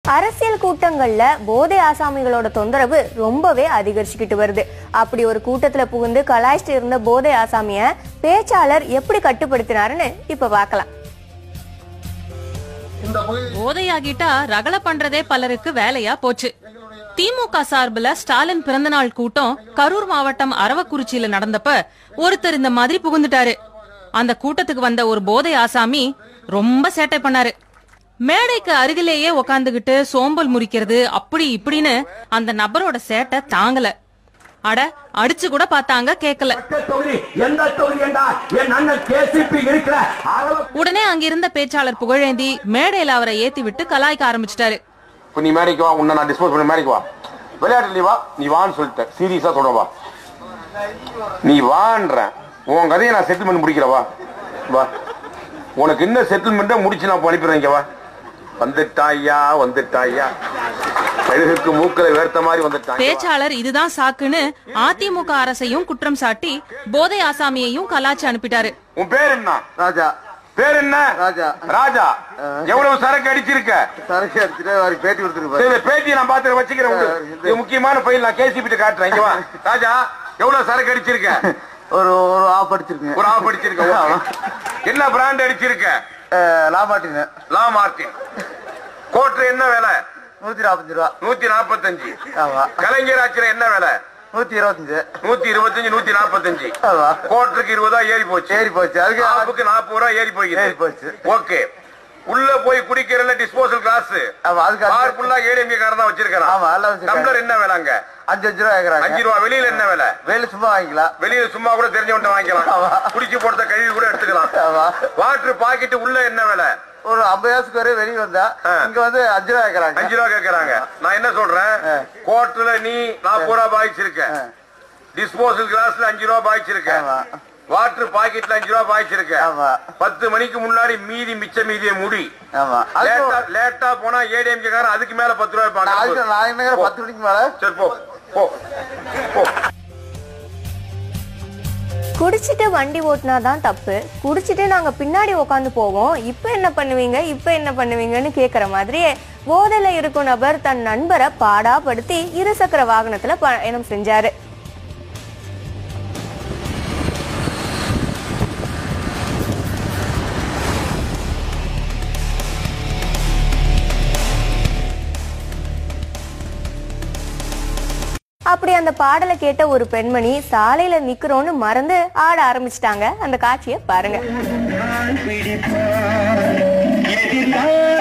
அரசியல் கூட்டங்கள்ல போதை ஆசாமிகளோட தொந்தரவு ரொம்பவே அதிகரிச்சுக்கிட்டு வருது அப்படி ஒரு கூட்டத்துல புகுந்து கலாய்ச்சிட்டு இருந்த போதை ஆசாமிய பேச்சாளர் எப்படி கட்டுப்படுத்தினாருன்னு இப்ப பார்க்கலாம் போதையாகிட்டா ரகல பண்றதே பலருக்கு வேலையா போச்சு திமுக சார்புல ஸ்டாலின் பிறந்தநாள் கூட்டம் கரூர் மாவட்டம் அரவக்குறிச்சியில நடந்தப்ப ஒருத்தர் இந்த மாதிரி புகுந்துட்டாரு அந்த கூட்டத்துக்கு வந்த ஒரு போதை ஆசாமி ரொம்ப சேட்டை பண்ணாரு மேடைக்கு அருகிலேயே உக்காந்துகிட்டு சோம்பல் முறிக்கிறது அப்படி இப்படின்னு அந்த நபரோட சேட்டை தாங்கல அட அடிச்சு கூட பார்த்தாங்க கேக்கல தொகுதி எந்த தொகுதி என்றால் என் அண்ணன் கேசிபி இருக்கிற அளவு உடனே அங்கிருந்த பேச்சாளர் புகழேந்தி மேடையில அவரை ஏத்தி விட்டு கலாய்க்க ஆரம்பிச்சிட்டாரு இப்போ நீ மேடைக்கு வா உன்னை நான் டிஸ்போஸ் பண்ண மேடைக்கு வா விளையாட்டு நீ வா நீ வான்னு சொல்லிட்டேன் சீரியஸா சொல்றேன் வா நீ வான்றேன் உன் கதையை நான் செட்டில்மெண்ட் முடிக்கிறேன் வா வா உனக்கு என்ன செட்டில்மெண்ட்டை முடிச்சு நான் இப்போ அனுப்பிடுறேன் இங்க வா வந்துட்டாயா வந்துட்டாயா கழுகுக்கு மூக்கல வேர்த்த மாதிரி வந்துட்டான் பேச்சாளர் இதுதான் சாக்குன்னு அதிமுக அரசையும் குற்றம் சாட்டி போதை ஆசாமியையும் கலாச்சு அனுப்பிட்டாரு உன் பேர் என்ன ராஜா பேர் என்ன ராஜா. ராஜா எவ்வளவு சரக்கு அடிச்சிருக்க சரக்கு அடிச்சுட்டு அவருக்கு பேட்டி கொடுத்துருப்பாரு சரி, பேட்டியை நான் பாத்து வச்சுக்கிறேன் உங்களுக்கு. இது முக்கியமான ஃபைல் நான் கேசிபிட்டு காட்டுறேன் இங்க வா ராஜா எவ்வளவு சரக்கு அடிச்சிருக்க ஒரு ஒரு ஆஃப் அடிச்சிருக்கேன் ஒரு ஆஃப் அடிச்சிருக்க ஓகே. என்ன பிராண்ட் அடிச்சிருக்க லாபாட்டிங்க லா மார்டின் கோட்ரு என்ன விலை நூத்தி நாற்பத்தஞ்சு ரூபா நூத்தி நாற்பத்தஞ்சு ஆமா கலைஞர் ஆச்சுல என்ன விலை நூத்தி இருபத்தஞ்சு நூத்தி இருபத்தஞ்சு நூத்தி நாற்பத்தஞ்சு ஆமா கோட்டருக்கு இருபது ரூபா ஏறி போச்சு ஏறி போச்சு அதுக்கு ஆப்புக்கு நாற்பது ரூபா ஏறி போய் ஏறி போச்சு. ஓகே உள்ள போய் குடிக்கிறல டிஸ்போசல் கிளாஸ் ஆமா, அதுக்கு பார் அது- ஃபுல்லா ஏடிஎம்கே காரன் தான் வச்சிருக்கான் ஆமா, எல்லாம் வச்சிருக்காங்க. டம்ளர் என்ன விலைங்க அஞ்சு அஞ்சு ரூபா கேக்குறாங்க அஞ்சு ரூபா வெளியில என்ன விலை வேலை சும்மா வாங்கிக்கலாம் வெளியில சும்மா கூட தெரிஞ்சவன்ட்ட வாங்கிக்கலாம் ஆமா. குடிச்சு போடுறத கழுவி கூட எடுத்துக்கலாம் ஆமா. வாட்டர் பாக்கெட் உள்ள என்ன விலை ஒரு ஐம்பது காசுக்கு வரை வெளியே வந்தா ஆ. இங்க வந்து அஞ்சு ரூபா கேக்குறாங்க அஞ்சு ரூபா கேக்குறாங்க நான் என்ன சொல்றேன் ஆ. கோட்டுல நீ நாற்பது ரூபா பாய்ச்சிருக்க ஆ. டிஸ்போசல் கிளாஸ்ல அஞ்சு ரூபா பாய்ச்சிருக்க ஆமா. வாட்டர் பாக்கெட்ல அஞ்சு ரூபா பாய்ச்சிருக்க ஆமா. பத்து மணிக்கு முன்னாடி மீதி மிச்ச மீதியை முடி ஆமா அது லேட்டா லேட்டா போனா ஏடிஎம்கே காரன் அதுக்கு மேல பத்து ரூபாய் நான் அதுக்கு பாக்க நான் என்ன பத்து மணிக்கு மேல சரி போ போ போ குடிச்சிட்டு வண்டி ஓட்டினா தான் தப்பு குடிச்சிட்டு நாங்க பின்னாடி உட்காந்து போவோம் இப்ப என்ன பண்ணுவீங்க இப்ப என்ன பண்ணுவீங்கன்னு கேக்குற மாதிரியே போதையில இருக்கும் நபர் தன் நண்பரை பாடாப்படுத்தி இருசக்கர வாகனத்துல பயணம் செஞ்சாரு அப்படி அந்த பாடலை கேட்ட ஒரு பெண்மணி சாலையில நிக்கிறோன்னு மறந்து ஆட ஆரம்பிச்சிட்டாங்க அந்த காட்சியை பாருங்க பிடிப்பார் எதிர்கால